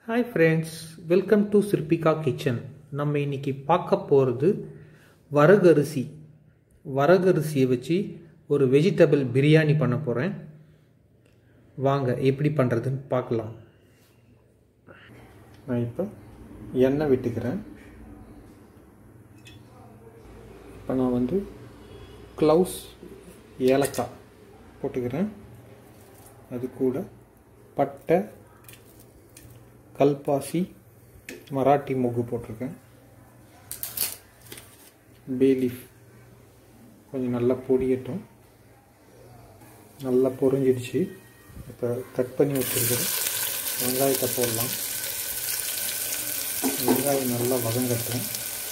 hi friends welcome to Sirpika kitchen நம்ம இன்னைக்கு பார்க்க போகிறது வரகரிசி வரகரிசியை வச்சு ஒரு வெஜிடபிள் பிரியாணி பண்ண போகிறேன் வாங்க எப்படி பண்ணுறதுன்னு பார்க்கலாம் நான் இப்போ எண்ணெய் விட்டுக்கிறேன் இப்போ நான் வந்து க்ளவுஸ் ஏலக்காய் போட்டுக்கிறேன் அது கூட பட்டை கல்பாசி மராட்டி மொகு போட்டிருக்கேன் பேலீஃப் கொஞ்சம் நல்லா பொடியட்டும் நல்லா பொரிஞ்சிடுச்சு இப்போ கட் பண்ணி வச்சுருக்கிறேன் வெங்காயத்தை போடலாம் வெங்காயம் நல்லா வதங்கட்டும்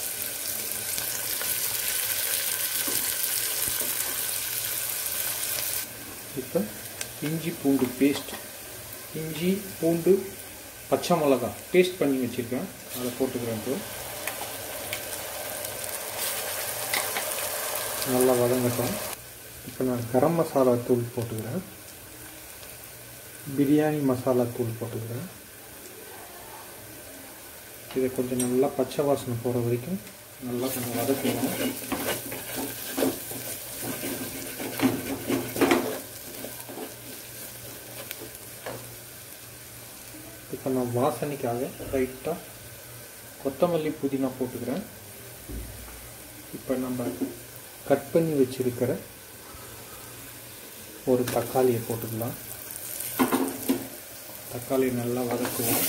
இப்போ இஞ்சி பூண்டு பேஸ்ட் இஞ்சி பூண்டு பச்சை மிளகா பேஸ்ட் பண்ணி வச்சுருக்கேன் அதை போட்டுக்கிறேன் இப்போ நல்லா வதங்கட்டும் இப்போ நான் கரம் மசாலா தூள் போட்டுக்கிறேன் பிரியாணி மசாலா தூள் போட்டுக்கிறேன் இதை கொஞ்சம் நல்லா பச்சை வாசனை போகிற வரைக்கும் நல்லா கொஞ்சம் வதக்கணும் இப்போ நான் வாசனைக்காக ரைட்டாக கொத்தமல்லி புதினா போட்டுக்கிறேன் இப்போ நம்ம கட் பண்ணி வச்சிருக்கிற ஒரு தக்காளியை போட்டுக்கலாம் தக்காளி நல்லா வதக்குவோம்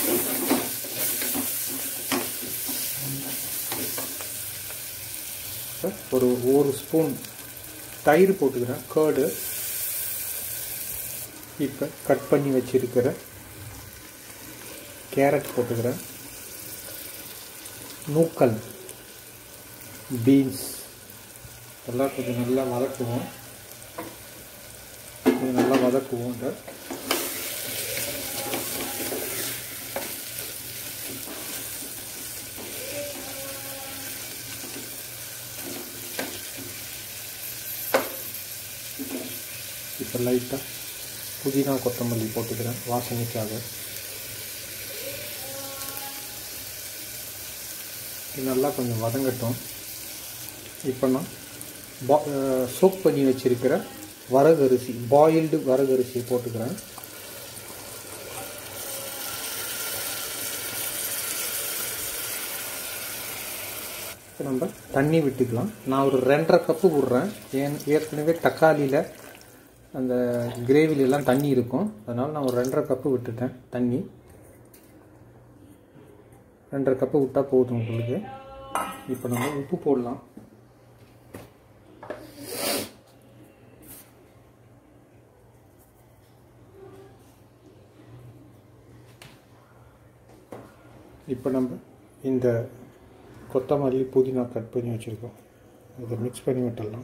ஒரு ஒரு ஸ்பூன் தயிர் போட்டுக்கிறேன் கேர்டு இப்போ கட் பண்ணி வச்சிருக்கிற கேரட் போட்டுக்கிறேன் நூக்கல் பீன்ஸ் எல்லாம் கொஞ்சம் நல்லா வதக்குவோம் கொஞ்சம் நல்லா வதக்குவோம் இந்த இப்போ லைட்டாக புதினா கொத்தமல்லி போட்டுக்கிறேன் வாசனைக்காக இது நல்லா கொஞ்சம் வதங்கட்டும் இப்போ நான் பா சோக் பண்ணி வச்சுருக்கிற வரகரிசி பாயில்டு வரகரிசி போட்டுக்கிறேன் இப்போ நம்ம தண்ணி விட்டுக்கலாம் நான் ஒரு ரெண்டரை கப்பு விட்றேன் ஏன் ஏற்கனவே தக்காளியில் அந்த கிரேவிலெலாம் தண்ணி இருக்கும் அதனால் நான் ஒரு ரெண்டரை கப்பு விட்டுட்டேன் தண்ணி ரெண்டரை கப்பு விட்டால் போதும் உங்களுக்கு இப்போ நம்ம உப்பு போடலாம் இப்போ நம்ம இந்த கொத்தமல்லி புதினா கட் பண்ணி வச்சுருக்கோம் இதை மிக்ஸ் பண்ணி விட்டுடலாம்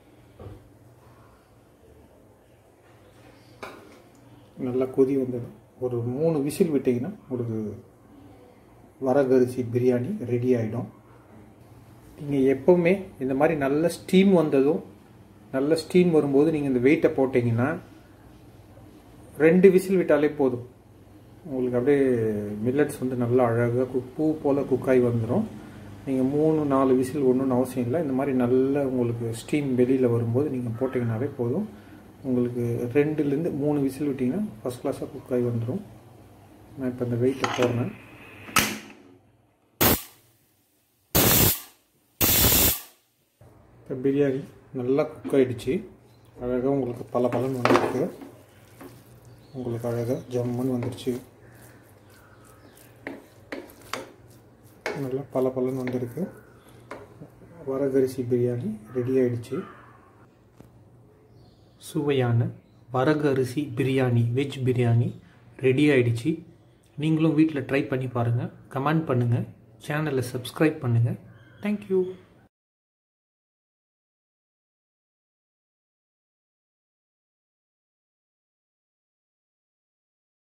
நல்லா கொதி வந்தது ஒரு மூணு விசில் விட்டிங்கன்னா உங்களுக்கு வரகரிசி பிரியாணி ரெடி ஆகிடும் நீங்கள் எப்போவுமே இந்த மாதிரி நல்ல ஸ்டீம் வந்ததும் நல்ல ஸ்டீம் வரும்போது நீங்கள் இந்த வெயிட்டை போட்டிங்கன்னா ரெண்டு விசில் விட்டாலே போதும் உங்களுக்கு அப்படியே மில்லட்ஸ் வந்து நல்லா அழகாக குக் பூ போல் குக்காகி வந்துடும் நீங்கள் மூணு நாலு விசில் ஒன்றும் அவசியம் இல்லை இந்த மாதிரி நல்ல உங்களுக்கு ஸ்டீம் வெளியில் வரும்போது நீங்கள் போட்டிங்கனாலே போதும் உங்களுக்கு ரெண்டுலேருந்து மூணு விசில் விட்டிங்கன்னா ஃபஸ்ட் கிளாஸாக குக்காகி வந்துடும் நான் இப்போ இந்த வெயிட்டை போடுறேன் இப்போ பிரியாணி நல்லா குக் ஆகிடுச்சு அழகாக உங்களுக்கு பல பலன் வந்துருக்கு உங்களுக்கு அழகாக ஜம்முன்னு வந்துடுச்சு நல்லா பல பலன் வந்திருக்கு வரகரிசி பிரியாணி ரெடி ஆகிடுச்சு சுவையான வரகரிசி பிரியாணி வெஜ் பிரியாணி ரெடி ஆகிடுச்சு நீங்களும் வீட்டில் ட்ரை பண்ணி பாருங்கள் கமெண்ட் பண்ணுங்கள் சேனலை சப்ஸ்கிரைப் பண்ணுங்கள் தேங்க்யூ